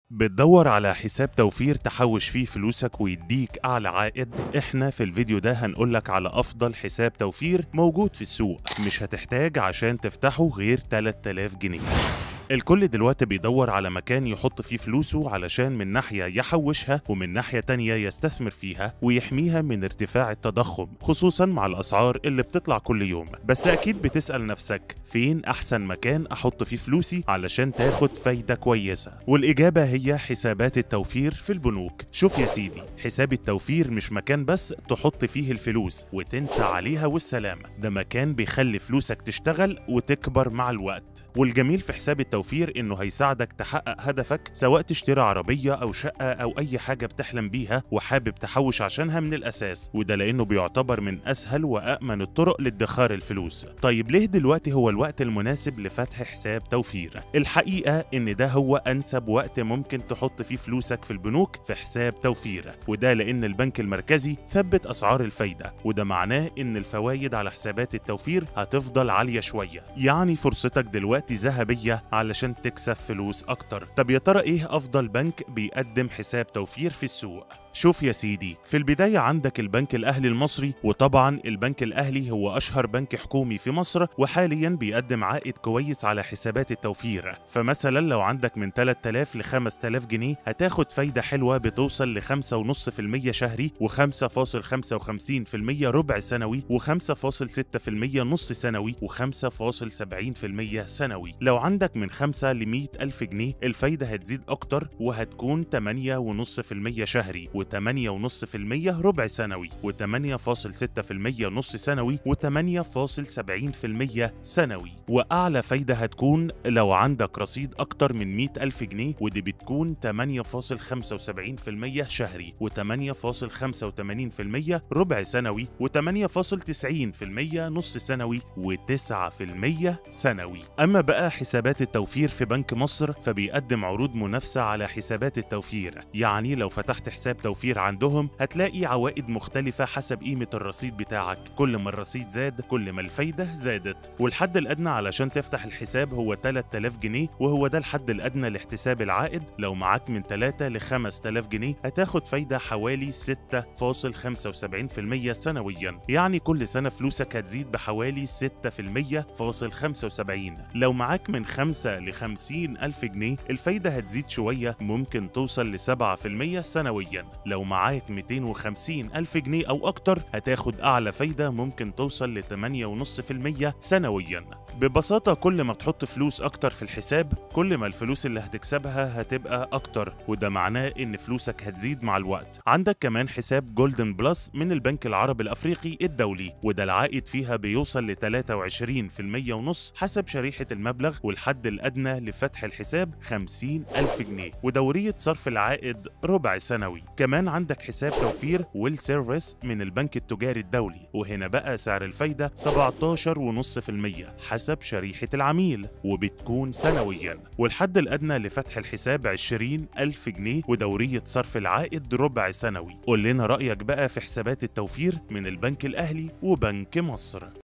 بتدور على حساب توفير تحوش فيه فلوسك ويديك أعلى عائد؟ إحنا في الفيديو ده هنقولك على أفضل حساب توفير موجود في السوق مش هتحتاج عشان تفتحه غير 3000 جنيه الكل دلوقتي بيدور على مكان يحط فيه فلوسه علشان من ناحية يحوشها ومن ناحية تانية يستثمر فيها ويحميها من ارتفاع التضخم خصوصا مع الأسعار اللي بتطلع كل يوم بس أكيد بتسأل نفسك فين أحسن مكان أحط فيه فلوسي علشان تاخد فايدة كويسة والإجابة هي حسابات التوفير في البنوك شوف يا سيدي حساب التوفير مش مكان بس تحط فيه الفلوس وتنسى عليها والسلام ده مكان بيخلي فلوسك تشتغل وتكبر مع الوقت والجميل في حساب التوفير انه هيساعدك تحقق هدفك سواء تشتري عربية او شقة او اي حاجة بتحلم بيها وحابب تحوش عشانها من الاساس وده لانه بيعتبر من اسهل وامن الطرق لادخار الفلوس طيب ليه دلوقتي هو الوقت المناسب لفتح حساب توفير الحقيقة ان ده هو انسب وقت ممكن تحط فيه فلوسك في البنوك في حساب توفير وده لان البنك المركزي ثبت اسعار الفايدة وده معناه ان الفوائد على حسابات التوفير هتفضل عالية شوية يعني فرصتك دلوقتي ذهبية علشان تكسب فلوس اكتر طب يا ترى ايه افضل بنك بيقدم حساب توفير في السوق شوف يا سيدي في البداية عندك البنك الأهلي المصري وطبعا البنك الأهلي هو أشهر بنك حكومي في مصر وحاليا بيقدم عائد كويس على حسابات التوفير فمثلا لو عندك من 3000 ل 5000 جنيه هتاخد فايدة حلوة بتوصل ل 5.5% شهري و5.55% ربع سنوي و5.6% نص سنوي و5.70% سنوي لو عندك من 5 ل 100 ألف جنيه الفايدة هتزيد أكتر وهتكون 8.5% شهري و8.5% ربع سنوي و8.6% نص سنوي و8.70% سنوي وأعلى فايدة هتكون لو عندك رصيد أكتر من 100 ألف جنيه ودي بتكون 8.75% شهري و8.85% ربع سنوي و8.90% نص سنوي و9% سنوي أما بقى حسابات التوفير في بنك مصر فبيقدم عروض منافسة على حسابات التوفير يعني لو فتحت حساب توفير عندهم هتلاقي عوائد مختلفة حسب قيمة الرصيد بتاعك كل ما الرصيد زاد كل ما الفايدة زادت والحد الأدنى علشان تفتح الحساب هو 3000 جنيه وهو ده الحد الأدنى لاحتساب العائد لو معاك من 3 ل 5000 جنيه هتاخد فايدة حوالي 6.75% سنويا يعني كل سنة فلوسك هتزيد بحوالي 6% فاصل 75 لو معاك من 5 ل 50 ألف جنيه الفايدة هتزيد شوية ممكن توصل ل 7% سنويا لو معاك 250 ألف جنيه أو أكتر هتاخد أعلى فايدة ممكن توصل ل 8.5% سنويا ببساطة كل ما تحط فلوس أكتر في الحساب كل ما الفلوس اللي هتكسبها هتبقى أكتر وده معناه إن فلوسك هتزيد مع الوقت عندك كمان حساب جولدن بلس من البنك العربي الأفريقي الدولي وده العائد فيها بيوصل ل 23% ونص حسب شريحة المبلغ والحد الأدنى لفتح الحساب 50 ألف جنيه ودورية صرف العائد ربع سنوي كمان عندك حساب توفير ويل سيرفيس من البنك التجاري الدولي وهنا بقى سعر الفايدة 17.5% حسب شريحة العميل وبتكون سنويا والحد الأدنى لفتح الحساب 20 ألف جنيه ودورية صرف العائد ربع سنوي قول لنا رأيك بقى في حسابات التوفير من البنك الأهلي وبنك مصر